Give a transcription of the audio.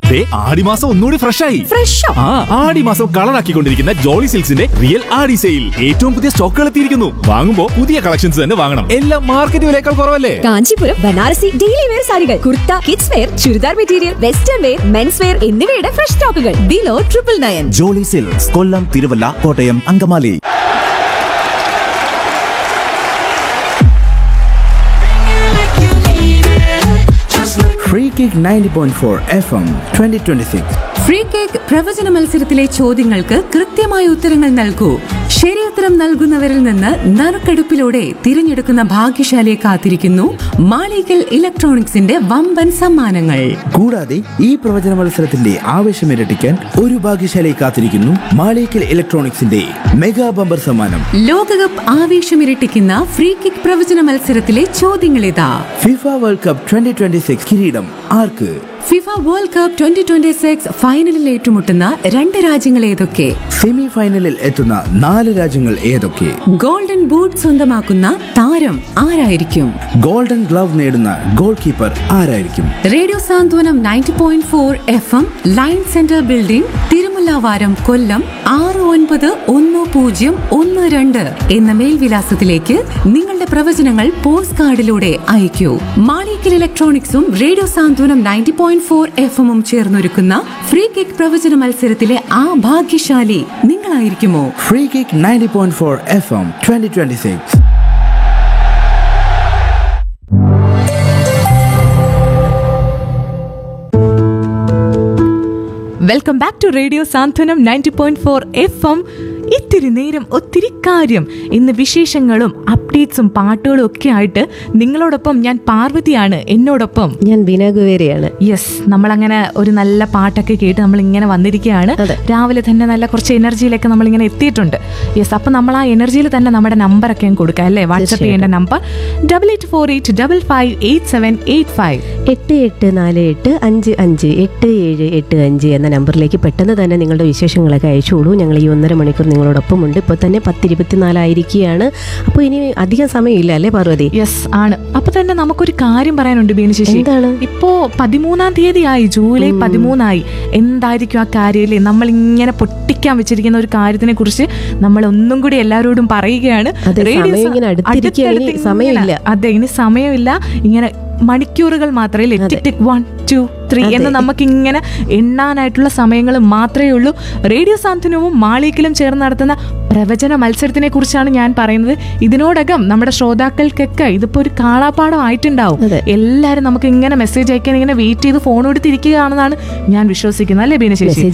ദേ ആടിമാസം ഒന്നുകൂടി ഫ്രഷ് ആയി ഫ്രഷോ ആ ആടിമാസം കളറാക്കിക്കൊണ്ടിരിക്കുന്ന ജോളി സിൽക്സിന്റെ റിയൽ ആടി സെയിൽ ഏറ്റവും പുതിയ സ്റ്റോക്കുകൾ എത്തിയിരിക്കുന്നു വാങ്ങുമ്പോ പുതിയ കളക്ഷൻസ് തന്നെ വാങ്ങണം എല്ലാം മാർക്കറ്റ് വിലയേക്കാൾ കുറവല്ലേ കാഞ്ചീപുരം ബനാറസി ഡെയിലി വെയർ സാരികൾ kurta kids wear churidar material western wear mens wear എന്നിവയുടെ ഫ്രഷ് സ്റ്റോക്കുകൾ below triple nine Jolly Silks Kollam Thiruvalla Kottayam Angamaly Free Kick 90.4 FM 2026. Free kick പ്രവചന മത്സരത്തിലെ ചോദ്യങ്ങൾക്ക് കൃത്യമായ ഉത്തരങ്ങൾ നൽകൂ ശരിയുത്തരം നൽകുന്നവരിൽ നിന്ന് നറുക്കെടുപ്പിലൂടെ തിരഞ്ഞെടുക്കുന്ന ഭാഗ്യശാലിയെ കാത്തിരിക്കുന്നു മാളികൽ ഇലക്ട്രോണിക്സിന്റെ വമ്പൻ സമ്മാനങ്ങൾ കൂടാതെ ഈ പ്രവചന മത്സരത്തിന്റെ ആവേശം ഇരട്ടിക്കാൻ ഒരു ഭാഗ്യശാലയെ കാത്തിരിക്കുന്നു മാളിക്കൽ ഇലക്ട്രോണിക്സിന്റെ മെഗാ ബമ്പർ സമ്മാനം ലോകകപ്പ് ആവേശമിരട്ടിക്കുന്ന ഫ്രീ കിക്ക് പ്രവചന മത്സരത്തിലെ ചോദ്യങ്ങളിതാ ഫിഫ വേൾഡ് കപ്പ് 2026 കിരീടം ആർക്ക് FIFA world cup twenty twenty six ഫൈനലിൽ ഏറ്റുമുട്ടുന്ന രണ്ട് രാജ്യങ്ങൾ ഏതൊക്കെ സെമി ഫൈനലിൽ എത്തുന്ന നാല് രാജ്യങ്ങൾ ഏതൊക്കെ ഗോൾഡൻ ബൂട്ട് സ്വന്തമാക്കുന്ന താരം ആരായിരിക്കും ഗോൾഡൻ ഗ്ലവ് നേടുന്ന ഗോൾ കീപ്പർ ആരായിരിക്കും radio Santhwanam ninety point four F M line centre building Thirumullavaram Kollam ആറ് ഒൻപത് ഒന്ന് പൂജ്യം ഒന്ന് രണ്ട് എന്ന മേൽവിലാസത്തിലേക്ക് നിങ്ങളുടെ പ്രവചനങ്ങൾ പോസ്റ്റ് കാർഡിലൂടെ അയക്കൂ മാളിക്കൽ ഇലക്ട്രോണിക്സും radio Santhwanam ninety point four F എമ്മും ചേർന്നൊരുക്കുന്ന ഫ്രീ കിക്ക് പ്രവചന മത്സരത്തിലെ ആ ഭാഗ്യശാലി നിങ്ങളായിരിക്കുമോ free kick 90.4 F M 2026 welcome back to radio Santhwanam ninety point four F M ഇത്തിരി നേരം ഒത്തിരി കാര്യം ഇന്ന് വിശേഷങ്ങളും അപ്ഡേറ്റ്സും പാട്ടുകളും ഒക്കെ ആയിട്ട് നിങ്ങളോടൊപ്പം ഞാൻ പാർവതിയാണ് എന്നോടൊപ്പം ഞാൻ ബീന ഗുവേരയാണ് യെസ് നമ്മളങ്ങനെ ഒരു നല്ല പാട്ടൊക്കെ കേട്ട് നമ്മൾ ഇങ്ങനെ വന്നിരിക്കുകയാണ് രാവിലെ തന്നെ നല്ല കുറച്ച് എനർജിയിലൊക്കെ നമ്മൾ ഇങ്ങനെ എത്തിയിട്ടുണ്ട് യെസ് അപ്പം നമ്മൾ ആ എനർജിയിൽ തന്നെ നമ്മുടെ നമ്പറൊക്കെ അങ്ങ് കൊടുക്കാം അല്ലേ വാട്സപ്പ് ചെയ്യേണ്ട number double eight four eight double five eight seven eight five എട്ട് എട്ട് നാല് എട്ട് അഞ്ച് അഞ്ച് എട്ട് ഏഴ് എട്ട് അഞ്ച് എന്ന നമ്പറിലേക്ക് പെട്ടെന്ന് തന്നെ നിങ്ങളുടെ വിശേഷങ്ങളൊക്കെ അയച്ചോളൂ ഞങ്ങൾ ഈ ഒന്നര മണിക്കൂർ നിങ്ങളോടൊപ്പം ഉണ്ട് ഇപ്പോൾ തന്നെ പത്തിരുപത്തിനാലായിരിക്കുകയാണ് അപ്പോൾ ഇനി അധികം സമയമില്ല അല്ലേ പാർവതി യെസ് ആണ് അപ്പൊ തന്നെ നമുക്കൊരു കാര്യം പറയാനുണ്ട് ബീന ശശി എന്താണ്? ഇപ്പോ പതിമൂന്നാം തീയതിയായി ജൂലൈ പതിമൂന്നായി എന്തായിരിക്കും ആ കാര്യമില്ലേ നമ്മൾ ഇങ്ങനെ പൊട്ടിക്കാൻ വെച്ചിരിക്കുന്ന ഒരു കാര്യത്തിനെ കുറിച്ച് നമ്മൾ ഒന്നും കൂടി എല്ലാവരോടും പറയുകയാണ് അതെ, Radio സമയം സ- ഇങ്ങനെ അടുത്തിരിക്കുകയാണ്. ഇനി അടുത്തടുത്ത് സമയമില്ല. ഇങ്ങനെ- അതെ ഇനി സമയമില്ല ഇങ്ങനെ മണിക്കൂറുകൾ മാത്രമേ tick tick one two three എന്ന് നമുക്ക് ഇങ്ങനെ എണ്ണാനായിട്ടുള്ള സമയങ്ങൾ മാത്രമേ ഉള്ളൂ റേഡിയോ സാന്ത്വനവും മാളികയിലും ചേർന്ന് നടത്തുന്ന പ്രവചന മത്സരത്തിനെ കുറിച്ചാണ് ഞാൻ പറയുന്നത് ഇതിനോടകം നമ്മുടെ ശ്രോതാക്കൾക്കൊക്കെ ഇതിപ്പോ ഒരു കാണാപ്പാടം ആയിട്ടുണ്ടാവും അതെ. എല്ലാരും നമുക്ക് ഇങ്ങനെ മെസ്സേജ് അയക്കാൻ ഇങ്ങനെ വെയിറ്റ് ചെയ്ത് ഫോൺ എടുത്തിരിക്കുകയാണെന്നാണ് ഞാൻ വിശ്വസിക്കുന്നത് അല്ലേ ബീനശേഷി മെസ്സേജ്